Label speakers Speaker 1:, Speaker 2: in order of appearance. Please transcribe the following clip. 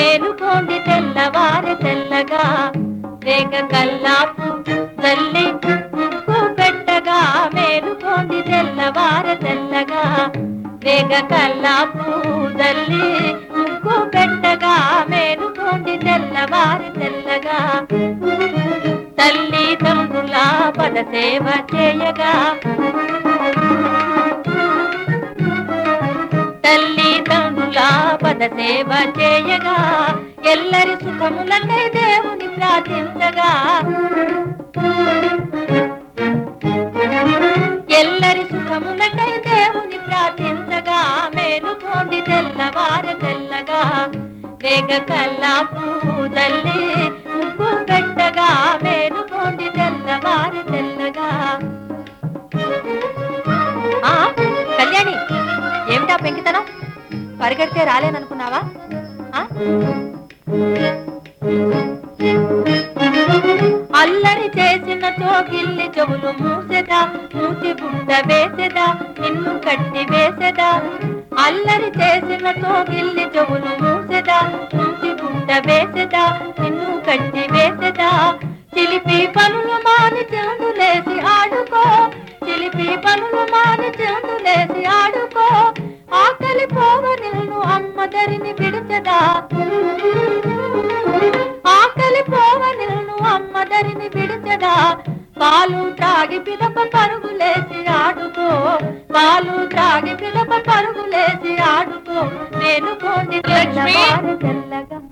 Speaker 1: మేలుకోండి తెల్లవారి తెల్లగా రేగ కల్లాపు తల్లి ముక్కు పెట్టగా మేలుకోండి తెల్లవారి తెల్లగా రేగ కల్లాపు తల్లి ముక్కు పెట్టగా మేలుకోండి తెల్లవారి తెల్లగా తల్లి తండ్రుల పద సేవ చేయగా తల్లి తండ్రుల పద సేవ చేయగా ఎల్లరి సుఖములకై దేవుని ప్రార్థించగా ఎల్లరి సుఖములకై దేవుని ప్రార్థించగా మేలుకోండి తెల్లవార తెల్లగా వేగ కల్లా పూదల్లి ముగ్గు పెట్టగా మేలుకోండి తెల్లవార తెల్లగా ఆ కళ్యాణి ఏమిటా పెంకితనం పరిగెడితే రాలేననుకున్నావా ఆ? అల్లరి చేసిన తోగిల్లి చెవులు మూసెదా మూతి గుండ వేసెదా నిన్ను కట్టి వేసెదా అల్లరి చేసిన తోగిల్లి చెవులు మూసెదా మూతి గుండ వేసెదా నిన్ను కట్టి వేసెదా చిలిపి పనులు మాని చెందులేసి ఆడుకో చిలిపి పనులు మాని చెందులేసి ఆడుకో ఆకలి పోవ నిన్ను అమ్మదరిని విడిచెదా ఆకలి పోవ నిన్ను అమ్మదరిని విడిచెదా పాలు త్రాగి పిదప పరుగులేసి ఆడుకో పాలు త్రాగి పిదప పరుగులేసి ఆడుకో మేలుకోండి
Speaker 2: లక్ష్మి!
Speaker 1: తెల్లవారి తెల్లగా